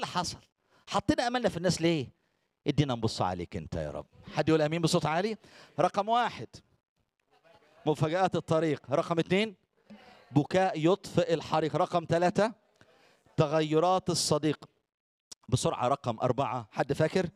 اللي حصل حطينا املنا في الناس ليه ادينا نبص عليك انت يا رب حد يقول امين بصوت عالي رقم واحد مفاجآت الطريق رقم اثنين بكاء يطفئ الحريق رقم ثلاثة تغيرات الصديق بسرعة رقم أربعة حد فاكر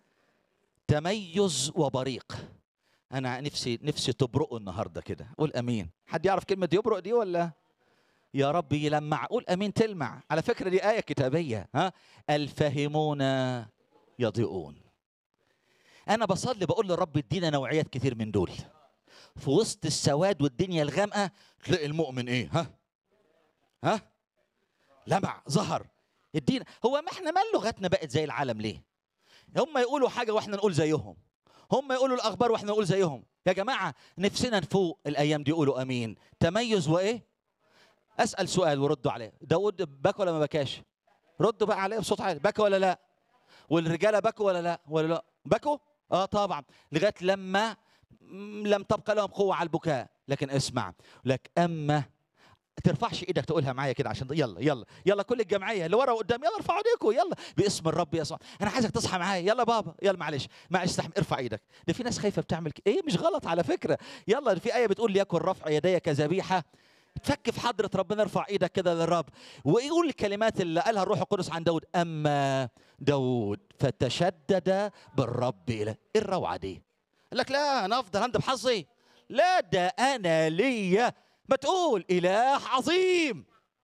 تميز وبريق أنا نفسي نفسي تبرقوا النهاردة كده قول أمين حد يعرف كلمة يبرق دي ولا يا رب يلمع قول أمين تلمع على فكرة دي آية كتابية ها الفاهمون يضيئون أنا بصلي بقول للرب ادينا نوعيات كتير من دول في وسط السواد والدنيا الغامقة تلاقي المؤمن إيه ها ها لمع ظهر ادينا هو ما احنا مال لغتنا بقت زي العالم ليه هم يقولوا حاجة واحنا نقول زيهم هم يقولوا الأخبار واحنا نقول زيهم يا جماعة نفسنا نفوق الأيام دي يقولوا أمين تميز وإيه أسأل سؤال وردوا عليه داود بكى ولا ما بكاش ردوا بقى عليه بصوت عالي بكى ولا لا والرجالة بكوا ولا لا ولا لا بكوا اه طبعا لغايه لما م- لم تبقى لهم قوه على البكاء لكن اسمع لك اما ترفعش ايدك تقولها معايا كده عشان يلا يلا يلا كل الجمعيه اللي ورا وقدام يلا ارفعوا ايديكم يلا باسم الرب يسوع انا عايزك تصحى معايا يلا بابا يلا معلش معلش استحمل ارفع ايدك ده في ناس خايفه بتعمل ك- ايه مش غلط على فكره يلا في ايه بتقول ليكن رفع يدي كذبيحه تفك في حضرة ربنا ارفع ايدك كده للرب ويقول الكلمات اللي قالها الروح القدس عن داود اما داود فتشدد بالرب الى ايه الروعه دي قال لك لا انا افضل هند بحظي لا ده انا ليا ما تقول اله عظيم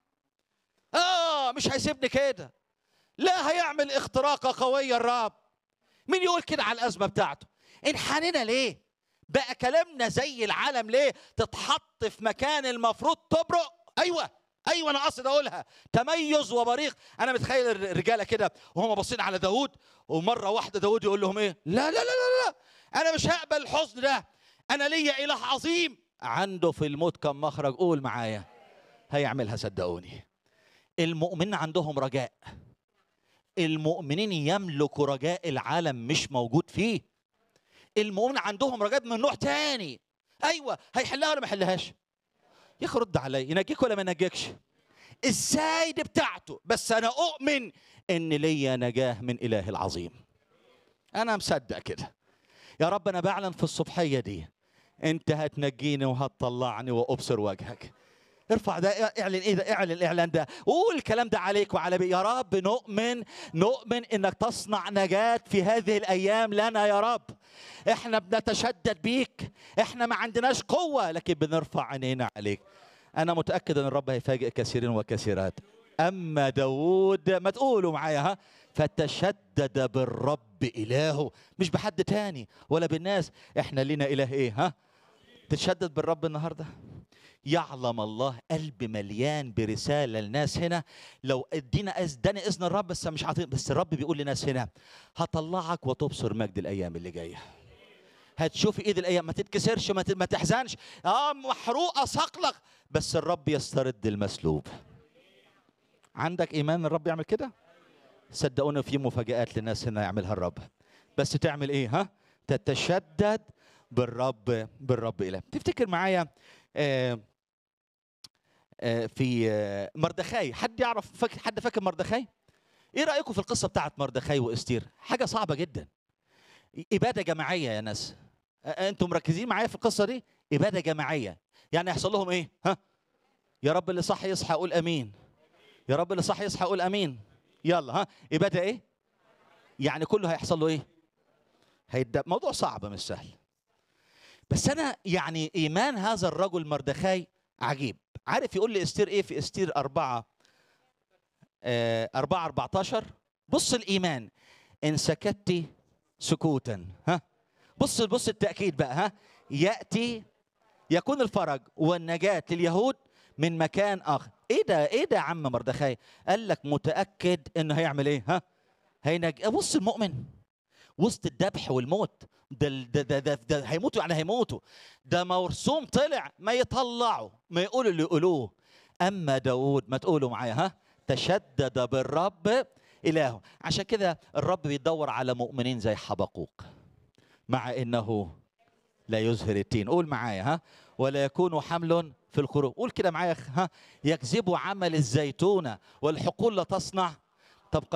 اه مش هيسيبني كده لا هيعمل اختراقه قويه الرب مين يقول كده على الازمه بتاعته انحنينا ليه بقى كلامنا زي العالم ليه تتحط في مكان المفروض تبرق ايوه ايوه انا قصد اقولها تميز وبريق انا متخيل الرجاله كده وهم باصين على داوود ومره واحده داوود يقول لهم ايه لا لا لا لا لا انا مش هقبل الحزن ده انا ليا اله عظيم عنده في الموت كم مخرج قول معايا هيعملها صدقوني المؤمنين عندهم رجاء المؤمنين يملكوا رجاء العالم مش موجود فيه المؤمنين عندهم رجاء من نوع تاني ايوه هيحلها ولا ما يحلهاش يا اخي رد عليا ينجيك ولا ما ينجيكش ازاي دي بتاعته بس انا اؤمن ان ليا نجاه من اله العظيم انا مصدق كده يا رب انا بعلن في الصبحيه دي انت هتنجيني وهتطلعني وابصر وجهك ارفع ده اعلن ايه ده اعلن الاعلان ده وقول الكلام ده عليك وعلى بي يا رب نؤمن نؤمن انك تصنع نجاة في هذه الايام لنا يا رب احنا بنتشدد بيك احنا ما عندناش قوة لكن بنرفع عينينا عليك انا متأكد ان الرب هيفاجئ كثيرين وكثيرات اما داود ما تقولوا معايا ها فتشدد بالرب الهه مش بحد تاني ولا بالناس احنا لنا اله ايه ها تتشدد بالرب النهارده يعلم الله قلب مليان برسالة للناس هنا لو ادينا اداني اذن الرب بس مش عاطين بس الرب بيقول لناس هنا هطلعك وتبصر مجد الايام اللي جايه هتشوفي ايد الايام ما تتكسرش ما ت- ما تحزنش اه محروقه صقلك بس الرب يسترد المسلوب عندك ايمان الرب يعمل كده صدقوني في مفاجآت للناس هنا يعملها الرب بس تعمل ايه ها تتشدد بالرب بالرب اله تفتكر معايا آه آه في آه مردخاي حد يعرف فاكر حد فاكر مردخاي ايه رايكم في القصه بتاعت مردخاي واستير حاجه صعبه جدا اباده جماعيه يا ناس آه، انتم مركزين معايا في القصه دي اباده جماعيه يعني يحصل لهم ايه ها يا رب اللي صح يصحى يقول امين يا رب اللي صح يصحى يقول امين يلا ها اباده ايه يعني كله هيحصل له ايه هيدا موضوع صعب مش سهل بس انا يعني ايمان هذا الرجل مردخاي عجيب عارف يقول لي استير ايه في استير أربعة آه أربعة 14 بص الإيمان إن سكت سكوتا ها بص بص التأكيد بقى ها يأتي يكون الفرج والنجاة لليهود من مكان آخر إيه ده إيه ده يا عم مردخاي قال لك متأكد إنه هيعمل إيه ها هينج بص المؤمن وسط الذبح والموت ده ده ده, ده, ده هيموتوا يعني هيموتوا ده مرسوم طلع ما يطلعوا ما يقولوا اللي يقولوه اما داود ما تقولوا معايا ها تشدد بالرب الهه عشان كده الرب بيدور على مؤمنين زي حبقوق مع انه لا يزهر التين قول معايا ها ولا يكون حمل في الخروج قول كده معايا ها يكذب عمل الزيتونه والحقول لا تصنع